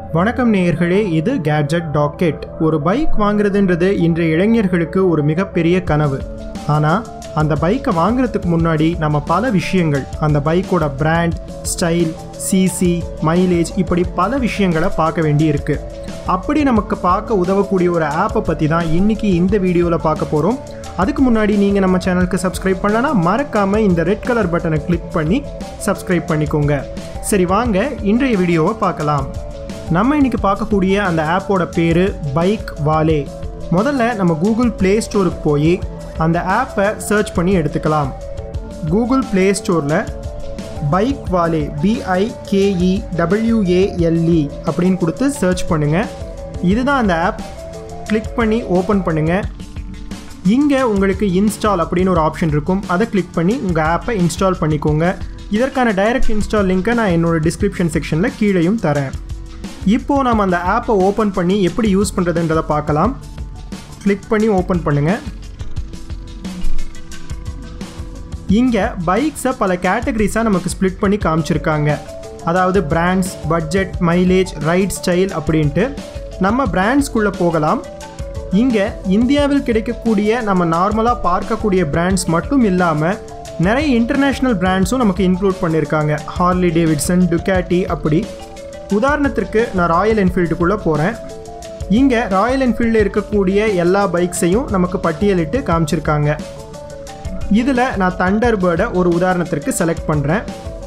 வணக்கம் நேயர்களே இது கேட்ஜெட் டாக்கெட் ஒரு பைக் வாங்குறதுன்றது இன்றைய இளைஞர்களுக்கு ஒரு மிகப்பெரிய கனவு ஆனால் அந்த பைக்கை வாங்குறதுக்கு முன்னாடி நம்ம பல விஷயங்கள் அந்த பைக்கோட பிராண்ட் ஸ்டைல் சிசி மைலேஜ் இப்படி பல விஷயங்களை பார்க்க வேண்டி இருக்கு அப்படி நமக்கு பார்க்க உதவக்கூடிய ஒரு ஆப்பை பற்றி தான் இன்னைக்கு இந்த வீடியோவில் பார்க்க போகிறோம் அதுக்கு முன்னாடி நீங்கள் நம்ம சேனலுக்கு சப்ஸ்கிரைப் பண்ணலன்னா மறக்காமல் இந்த ரெட் கலர் பட்டனை கிளிக் பண்ணி சப்ஸ்கிரைப் பண்ணிக்கோங்க சரி வாங்க இன்றைய வீடியோவை பார்க்கலாம் நம்ம இன்னைக்கு பார்க்கக்கூடிய அந்த ஆப்போட பேர் பைக் வாலே முதல்ல நம்ம கூகுள் ப்ளே ஸ்டோருக்கு போய் அந்த ஆப்பை சர்ச் பண்ணி எடுத்துக்கலாம் கூகுள் ப்ளே ஸ்டோரில் பைக் வாலே பிஐகேஇ டபிள்யூஏஎல்இ அப்படின்னு கொடுத்து சர்ச் பண்ணுங்கள் இதுதான் அந்த ஆப் கிளிக் பண்ணி ஓப்பன் பண்ணுங்கள் இங்கே உங்களுக்கு இன்ஸ்டால் அப்படின்னு ஒரு ஆப்ஷன் இருக்கும் அதை கிளிக் பண்ணி உங்கள் ஆப்பை இன்ஸ்டால் பண்ணிக்கோங்க இதற்கான டைரக்ட் இன்ஸ்டால் லிங்க்கை நான் என்னோட டிஸ்கிரிப்ஷன் செக்ஷனில் கீழேயும் தரேன் இப்போது நம்ம அந்த ஆப்பை ஓப்பன் பண்ணி எப்படி யூஸ் பண்ணுறதுன்றதை பார்க்கலாம் கிளிக் பண்ணி ஓப்பன் பண்ணுங்கள் இங்கே பைக்ஸை பல கேட்டகரிஸாக நமக்கு ஸ்ப்ளிட் பண்ணி காமிச்சிருக்காங்க அதாவது brands budget mileage ride style அப்படின்ட்டு நம்ம பிராண்ட்ஸ்குள்ளே போகலாம் இங்கே இந்தியாவில் கிடைக்கக்கூடிய நம்ம நார்மலாக பார்க்கக்கூடிய பிராண்ட்ஸ் மட்டும் இல்லாமல் நிறைய இன்டர்நேஷ்னல் பிராண்ட்ஸும் நமக்கு இன்க்ளூட் பண்ணியிருக்காங்க ஹார்லி டேவிட்சன் டுக்காட்டி அப்படி உதாரணத்திற்கு நான் ராயல் என்ஃபீல்டுக்குள்ளே போகிறேன் இங்கே ராயல் என்ஃபீல்டில் இருக்கக்கூடிய எல்லா பைக்ஸையும் நமக்கு பட்டியலிட்டு காமிச்சிருக்காங்க இதில் நான் தண்டர் பேர்டை ஒரு உதாரணத்திற்கு செலக்ட் பண்ணுறேன்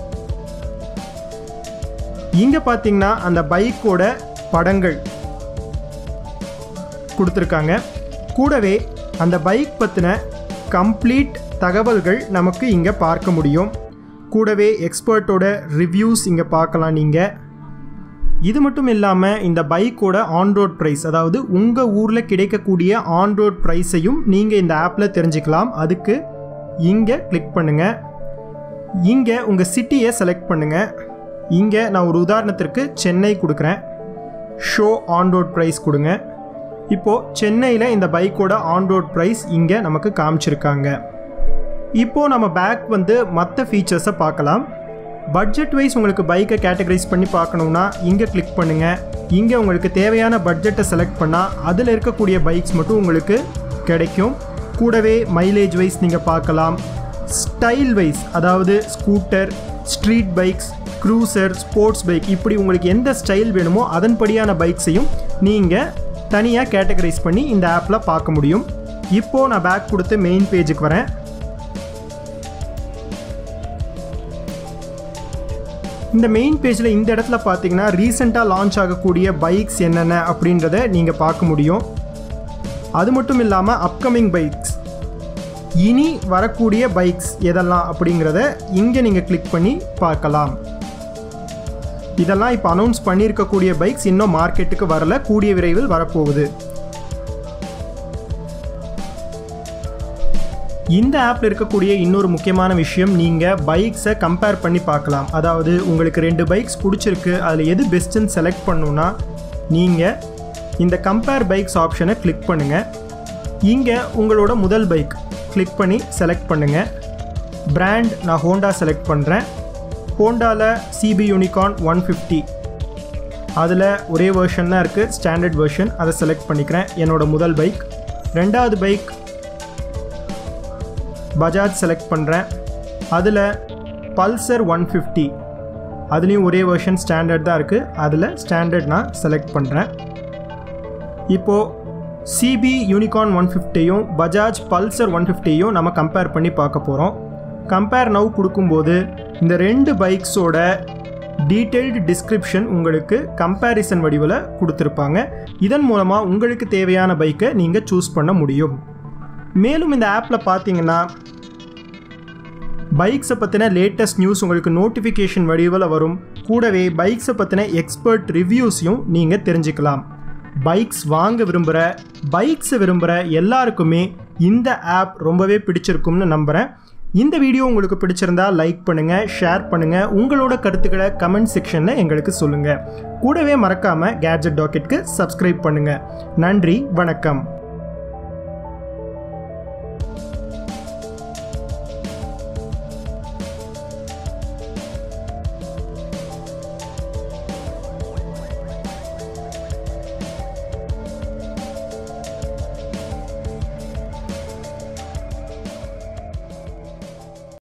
இங்கே பார்த்தீங்கன்னா அந்த பைக்கோட படங்கள் கொடுத்துருக்காங்க கூடவே அந்த பைக் பற்றின கம்ப்ளீட் தகவல்கள் நமக்கு இங்கே பார்க்க முடியும் கூடவே எக்ஸ்பர்ட்டோட ரிவ்யூஸ் இங்கே பார்க்கலாம் நீங்கள் இது மட்டும் இல்லாமல் இந்த பைக்கோட ஆன்ரோட் ப்ரைஸ் அதாவது உங்கள் ஊரில் கிடைக்கக்கூடிய ஆன்ரோட் ப்ரைஸையும் நீங்கள் இந்த ஆப்பில் தெரிஞ்சுக்கலாம் அதுக்கு இங்கே கிளிக் பண்ணுங்கள் இங்கே உங்கள் சிட்டியை செலக்ட் பண்ணுங்கள் இங்கே நான் ஒரு உதாரணத்திற்கு சென்னை கொடுக்குறேன் ஷோ ஆன்ரோட் ப்ரைஸ் கொடுங்க இப்போது சென்னையில் இந்த பைக்கோட ஆன்ரோட் ப்ரைஸ் இங்கே நமக்கு காமிச்சிருக்காங்க இப்போது நம்ம பேக் வந்து மற்ற ஃபீச்சர்ஸை பார்க்கலாம் பட்ஜெட் வைஸ் உங்களுக்கு பைக்கை கேட்டகரைஸ் பண்ணி பார்க்கணுன்னா இங்கே கிளிக் பண்ணுங்கள் இங்கே உங்களுக்கு தேவையான பட்ஜெட்டை செலக்ட் பண்ணால் அதில் இருக்கக்கூடிய பைக்ஸ் மட்டும் உங்களுக்கு கிடைக்கும் கூடவே மைலேஜ் வைஸ் நீங்கள் பார்க்கலாம் ஸ்டைல் வைஸ் அதாவது scooter street bikes cruiser sports bike இப்படி உங்களுக்கு எந்த ஸ்டைல் வேணுமோ அதன்படியான பைக்ஸையும் நீங்கள் தனியாக கேட்டகரைஸ் பண்ணி இந்த ஆப்பில் பார்க்க முடியும் இப்போது நான் பேக் கொடுத்து மெயின் பேஜுக்கு வரேன் இந்த மெயின் பேஜில் இந்த இடத்துல பார்த்தீங்கன்னா ரீசெண்டாக லான்ச் ஆகக்கூடிய பைக்ஸ் என்னென்ன அப்படின்றத நீங்கள் பார்க்க முடியும் அது மட்டும் இல்லாமல் அப்கமிங் பைக்ஸ் இனி வரக்கூடிய பைக்ஸ் எதெல்லாம் அப்படிங்கிறத இங்கே நீங்கள் கிளிக் பண்ணி பார்க்கலாம் இதெல்லாம் இப்போ அனௌன்ஸ் பண்ணியிருக்கக்கூடிய பைக்ஸ் இன்னும் மார்க்கெட்டுக்கு வரல கூடிய விரைவில் வரப்போகுது இந்த ஆப்பில் இருக்கக்கூடிய இன்னொரு முக்கியமான விஷயம் நீங்கள் பைக்ஸை கம்பேர் பண்ணி பார்க்கலாம் அதாவது உங்களுக்கு ரெண்டு பைக்ஸ் பிடிச்சிருக்கு அதில் எது பெஸ்ட்டுன்னு செலக்ட் பண்ணணுன்னா நீங்கள் இந்த கம்பேர் பைக்ஸ் ஆப்ஷனை கிளிக் பண்ணுங்கள் இங்கே உங்களோட முதல் பைக் கிளிக் பண்ணி செலக்ட் பண்ணுங்கள் பிராண்ட் நான் ஹோண்டா செலக்ட் பண்ணுறேன் ஹோண்டாவில் சிபி யூனிகான் ஒன் ஃபிஃப்டி அதில் ஒரே வேர்ஷன் தான் இருக்குது ஸ்டாண்டர்ட் வேர்ஷன் அதை செலக்ட் பண்ணிக்கிறேன் என்னோட முதல் பைக் ரெண்டாவது பைக் பஜாஜ் செலக்ட் பண்ணுறேன் அதில் பல்சர் ஒன் ஃபிஃப்டி அதுலேயும் ஒரே வேர்ஷன் ஸ்டாண்டர்ட் தான் இருக்குது அதில் ஸ்டாண்டர்ட் நான் செலக்ட் பண்ணுறேன் இப்போது சிபி யூனிகான் ஒன் ஃபிஃப்டியும் பஜாஜ் பல்சர் ஒன் ஃபிஃப்டியும் நம்ம கம்பேர் பண்ணி பார்க்க போகிறோம் கம்பேர் நவ் கொடுக்கும்போது இந்த ரெண்டு பைக்ஸோட டீட்டெயில்டு டிஸ்கிரிப்ஷன் உங்களுக்கு கம்பேரிசன் வடிவில் கொடுத்துருப்பாங்க இதன் மூலமாக உங்களுக்கு தேவையான பைக்கை நீங்கள் சூஸ் பண்ண முடியும் மேலும் இந்த ஆப்பில் பார்த்தீங்கன்னா பைக்ஸை பற்றின லேட்டஸ்ட் நியூஸ் உங்களுக்கு நோட்டிஃபிகேஷன் வடிவில் வரும் கூடவே பைக்ஸை பற்றின எக்ஸ்பர்ட் ரிவ்யூஸையும் நீங்கள் தெரிஞ்சுக்கலாம் பைக்ஸ் வாங்க விரும்புகிற பைக்ஸை விரும்புகிற எல்லாருக்குமே இந்த ஆப் ரொம்பவே பிடிச்சிருக்கும்னு நம்புகிறேன் இந்த வீடியோ உங்களுக்கு பிடிச்சிருந்தா லைக் பண்ணுங்கள் ஷேர் பண்ணுங்கள் உங்களோட கருத்துக்களை கமெண்ட் செக்ஷனில் எங்களுக்கு சொல்லுங்கள் கூடவே மறக்காமல் கேட்ஜெட் டாக்கெட்க்கு சப்ஸ்கிரைப் பண்ணுங்கள் நன்றி வணக்கம்